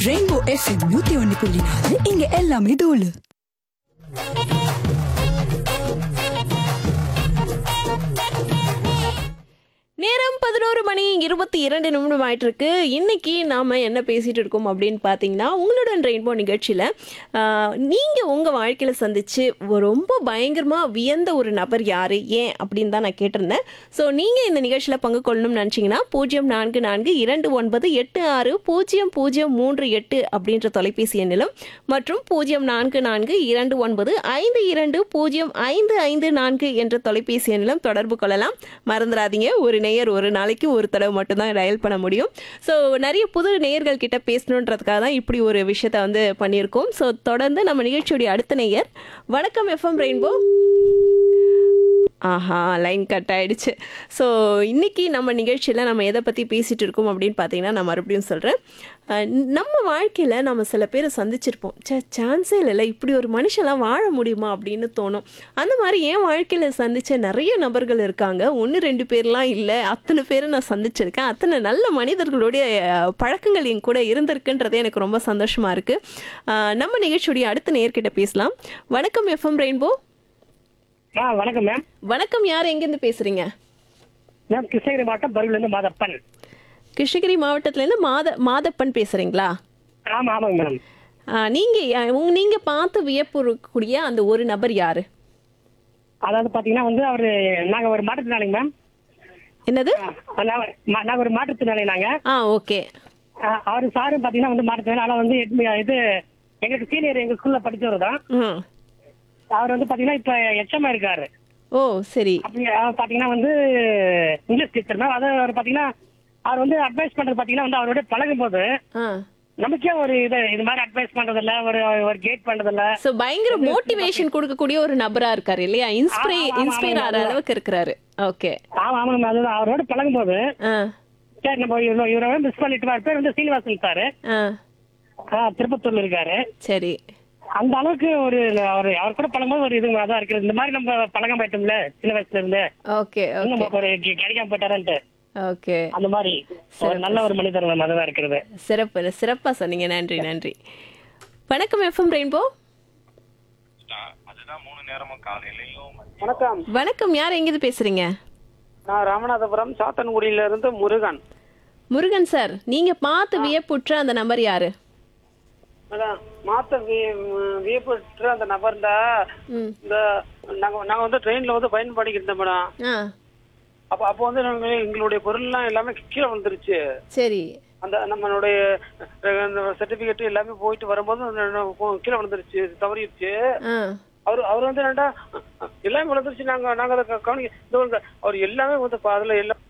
Rainbow FM நூத்தி ஒன்னு புள்ளி நாலு இங்க எல்லாமே தூளு நேரம் பதினோரு மணி இருபத்தி இரண்டு நிமிடம் ஆயிட்டு இருக்கு இன்னைக்கு நாம என்ன பேசிட்டு இருக்கோம் அப்படின்னு பார்த்தீங்கன்னா உங்களுடன் ரெயின்போ நிகழ்ச்சியில் நீங்கள் உங்கள் வாழ்க்கையில் சந்திச்சு ஒரு ரொம்ப பயங்கரமாக வியந்த ஒரு நபர் யார் ஏன் அப்படின்னு தான் நான் கேட்டிருந்தேன் ஸோ நீங்கள் இந்த நிகழ்ச்சியில் பங்கு கொள்ளணும்னு நினச்சிங்கன்னா பூஜ்ஜியம் நான்கு நான்கு இரண்டு ஒன்பது எட்டு ஆறு பூஜ்ஜியம் பூஜ்ஜியம் மூன்று எட்டு அப்படின்ற தொலைபேசி எண்ணிலும் மற்றும் பூஜ்ஜியம் நான்கு நான்கு இரண்டு ஒன்பது ஐந்து இரண்டு பூஜ்ஜியம் ஐந்து ஐந்து நான்கு என்ற தொலைபேசி எண்ணிலும் தொடர்பு கொள்ளலாம் மறந்துடாதீங்க ஒரு நேயர் ஒரு நாளைக்கு ஒரு தடவை மட்டும்தான் டயல் பண்ண முடியும் ஸோ நிறைய புது நேயர்கள் கிட்ட பேசணுன்றதுக்காக தான் இப்படி ஒரு விஷயத்த வந்து பண்ணியிருக்கோம் ஸோ தொடர்ந்து நம்ம நிகழ்ச்சியுடைய அடுத்த நேயர் வணக்கம் எஃப்எம் ரெயின்போ ஆஹா லைன் கட் ஆயிடுச்சு ஸோ இன்னைக்கு நம்ம நிகழ்ச்சியில் நம்ம எதை பற்றி பேசிகிட்டு இருக்கோம் அப்படின்னு பார்த்தீங்கன்னா நான் மறுபடியும் சொல்கிறேன் நம்ம வாழ்க்கையில் நம்ம சில பேரை சந்திச்சிருப்போம் சே சான்ஸே இல்லைல்ல இப்படி ஒரு மனுஷன்லாம் வாழ முடியுமா அப்படின்னு தோணும் அந்த மாதிரி என் வாழ்க்கையில் சந்தித்த நிறைய நபர்கள் இருக்காங்க ஒன்று ரெண்டு பேர்லாம் இல்லை அத்தனை பேரை நான் சந்திச்சிருக்கேன் அத்தனை நல்ல மனிதர்களுடைய அஹ், பழக்கங்கள் என் கூட இருந்திருக்குன்றதே எனக்கு ரொம்ப சந்தோஷமாக இருக்குது நம்ம நிகழ்ச்சியுடைய அடுத்த நேர்கிட்ட பேசலாம் வணக்கம் எஃப்எம் ரெயின்போ ஆ வணக்கம் மேம் வணக்கம் யார் எங்கேருந்து பேசுறீங்க மேம் கிருஷ்ணகிரி மாவட்டம் பருவிலேருந்து மாதப்பன் கிருஷ்ணகிரி மாவட்டத்துலேருந்து மாத மாதப்பன் பேசுறீங்களா ஆமாம் ஆமாங்க மேம் ஆ, நீங்க யா- உங்க நீங்க பார்த்து வியப்புறக்கூடிய அந்த ஒரு நபர் யாரு அதாவது பார்த்தீங்கன்னா வந்து அவர் நாங்கள் ஒரு மாற்றுத்திறனாளிங்க மேம் என்னது நாங்கள் ஒரு மாற்றுத்திறனாளி நாங்கள் ஆ ஓகே அவர் சாரும் பார்த்தீங்கன்னா வந்து மாற்றுத்திறனாளி ஆனால் வந்து எட்மி- இது எங்களுக்கு சீனியர் எங்கள் ஸ்கூலில் படித்தவர் தான் ம் அவர் வந்து பார்த்தீங்கன்னா இப்போ எச்எம்மா இருக்காரு ஓ சரி அப்படி அவர் பார்த்தீங்கன்னா வந்து இங்கிலீஷ் டீச்சர் மேம் அதாவது அவர் பார்த்தீங்கன்னா அவர் வந்து அட்வைஸ் பண்ணுறது பார்த்தீங்கன்னா வந்து அவரோட பழகும் போது ஆ நமக்கே ஒரு இது இது மாதிரி அட்வைஸ் பண்ணுறதில்ல ஒரு ஒரு கேட் பண்ணுறதில்ல ஸோ பயங்கர மோட்டிவேஷன் கொடுக்கக்கூடிய ஒரு நபரா இருக்காரு இல்லையா இன்ஸ்பிரே ஆமா, ஆமா, இன்ஸ்பயர் ஆமா, ஆகிற ஆமா. அளவுக்கு இருக்கிறாரு ஓகே ஆமாம் ஆமாம் அதுதான் அவரோட பழகும் போது ஆ சரி நம்ம இவரை இவரை மிஸ் பண்ணிட்டு வர பேர் வந்து சீனிவாசன் சார் ஆ திருப்பத்தூர்ல இருக்காரு சரி அந்த அளவுக்கு ஒரு அவர் அவர் கூட பழகும்போது ஒரு இது தான் இருக்குது இந்த மாதிரி நம்ம பழகம் போயிட்டோம்ல சின்ன வயசுல இருந்து ஓகே இன்னும் ஓகே நமக்கு ஒரு கி- கிடைக்காம போயிட்டாரன்ட்டு ஓகே அந்த மாதிரி ஒரு நல்ல ஒரு மனிதர் நம்ம அதுதான் இருக்கிறது சிறப்பு சிறப்பா சொன்னீங்க நன்றி நன்றி வணக்கம் எஃப்எம் ரெயின்போ அதுதான் மூணு நேரமும் காலையிலயும் வணக்கம் வணக்கம் யார் எங்கேருந்து பேசுறீங்க நான் ராமநாதபுரம் சாத்தன்குடியில இருந்து முருகன் முருகன் சார் நீங்க பார்த்து வியப்புற்ற அந்த நபர் யாரு அதான் மாத்த வி- ம், வியப்புற்ற அந்த நபர் தான் ம் இந்த நாங்க நாங்க வந்து ட்ரெயின்ல வந்து பயன் பண்ணிக்கிட்டு இருந்தோம் மேடம் ஆ அப்ப அப்போ வந்து நாங்க எங்களுடைய பொருள்லாம் எல்லாமே கீழே வந்துருச்சு சரி அந்த நம்மளுடைய சர்டிபிகேட் எல்லாமே போயிட்டு வரும்போது அந்த ந- கீழே விழுந்துருச்சு தவறிடுச்சு ஆ அவர் அவர் வந்து என்னடா எல்லாமே விழுந்துருச்சு நாங்க நாங்க அதை க- கவனிக்க இதோ இந்த அவர் எல்லாமே வந்து பா- அதுல எல்லாம்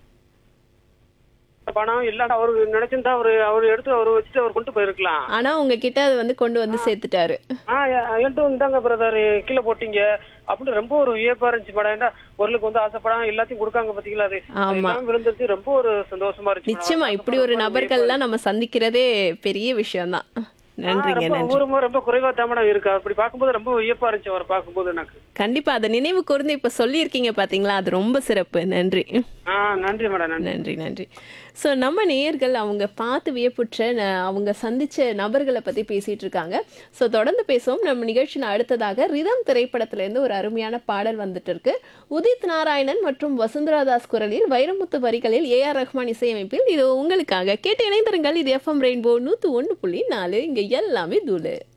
பணம் எல்லாம் அவர் நினைச்சிருந்தா அவரு அவர் எடுத்து அவர் வச்சுட்டு அவர் கொண்டு போயிருக்கலாம் ஆனா உங்ககிட்ட அது வந்து கொண்டு வந்து சேர்த்துட்டாரு ஆ எ- என்கிட்ட இந்தாங்க பிரதர் கீழே போட்டீங்க அப்படின்னு ரொம்ப ஒரு வியப்பா இருந்துச்சு மேடம் ஏன்னா பொருளுக்கு வந்து ஆசைப்படாம எல்லாத்தையும் கொடுக்காங்க பாத்தீங்களா அது அது ஆமா. எல்லாமே விழுந்துருச்சு ரொம்ப ஒரு சந்தோஷமா இருந்துச்சு madam. நிச்சயமா இப்படி ஒரு நபர்கள்லாம் நம்ம சந்திக்கிறதே பெரிய விஷயம்தான் நன்றிங்க ரொம்ப நன்றி ஊருமா ரொம்ப குறைவா தான் மேடம் இருக்கு அப்படி பார்க்கும்போது ரொம்ப வியப்பா இருந்துச்சு அவரை பார்க்கும்போது எனக்கு கண்டிப்பா அதை நினைவு கூர்ந்து இப்ப சொல்லியிருக்கீங்க பாத்தீங்களா அது ரொம்ப சிறப்பு நன்றி ஆ நன்றி மேடம் நன்றி நன்றி நன்றி ஸோ நம்ம நேயர்கள் அவங்க பார்த்து வியப்புற்ற ந- அவங்க சந்திச்ச நபர்களை பற்றி பேசிட்டு இருக்காங்க ஸோ தொடர்ந்து பேசுவோம் நம்ம நிகழ்ச்சியில் அடுத்ததாக ரிதம் திரைப்படத்திலேருந்து ஒரு அருமையான பாடல் வந்துட்டு இருக்கு உதித் நாராயணன் மற்றும் வசுந்தரா தாஸ் குரலில் வைரமுத்து வரிகளில் ஏ ஆர் ரஹ்மான் இசையமைப்பில் இது உங்களுக்காக கேட்டு இணைந்திருங்கள் இது எஃப்எம் ரெயின்போ நூற்று ஒன்று புள்ளி நாலு இங்கே எல்லாமே தூளு